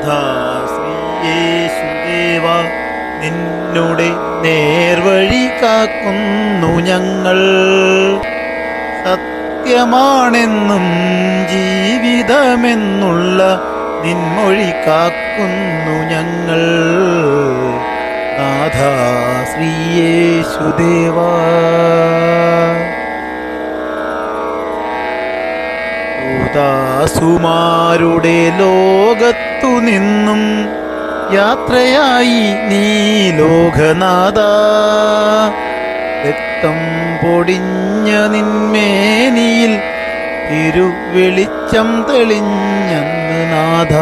നാഥാ ശ്രീയേശുദേവ നിന്നുടെ നേർവഴി കാക്കുന്നു ഞങ്ങൾ സത്യമാണെന്നും ജീവിതമെന്നുള്ള നിൻമൊഴി കാക്കുന്നു ഞങ്ങൾ നാഥാ ശ്രീയേശുദേവ ദാസുമാരുടെ ലോകത്തു നിന്നും യാത്രയായി നീ ലോകനാഥ രക്തം പൊടിഞ്ഞ നിന്മേനിയിൽ തിരുവെളിച്ചം തെളിഞ്ഞന്ന് നാഥ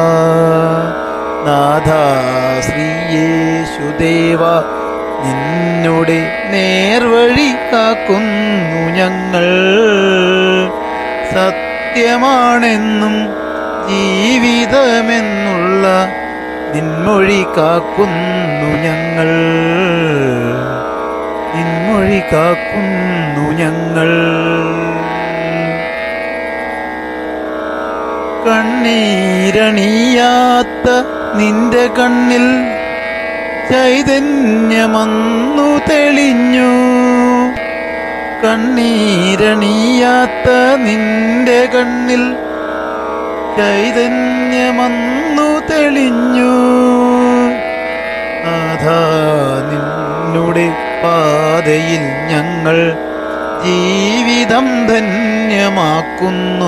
നാഥ ശ്രീയേശുദേവ നിന്നുടെ നേർവഴി കാക്കുന്നു ഞങ്ങൾ സത്യമാണെന്നും ജീവിതമെന്നുള്ള നിൻമൊഴി കാക്കുന്നു ഞങ്ങൾ നിൻമൊഴി കാക്കുന്നു ഞങ്ങൾ കണ്ണീരണിയാത്ത നിന്റെ കണ്ണിൽ ചൈതന്യമന്നു തെളിഞ്ഞു കണ്ണീരണിയാത്ത നിന്റെ കണ്ണിൽ ചൈതന്യമന്നു തെളിഞ്ഞു നാഥാ നിന്നുടെ പാതയിൽ ഞങ്ങൾ ജീവിതം ധന്യമാക്കുന്നു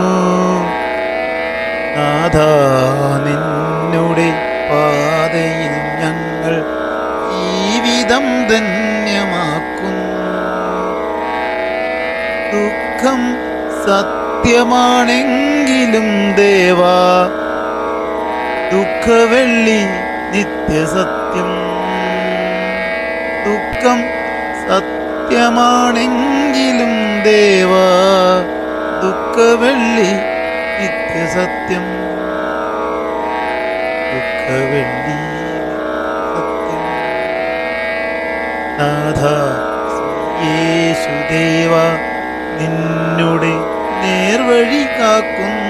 നാഥാ നിന്നുടെ പാതയിൽ ഞങ്ങൾ ജീവിതം ധന്യമാക്കുന്നു ദുഃഖം സത്യമാണെങ്കിലും ദേവാ ദുഃഖവെള്ളി നിത്യസത്യം ദുഃഖം സത്യമാണെങ്കിലും ദേവാ ദുഃഖവെള്ളി നിത്യസത്യം ദുഃഖവെള്ളി സത്യം നാഥ യേശുദേവ നിന്നുടെ നേർവഴി കാക്കുന്നു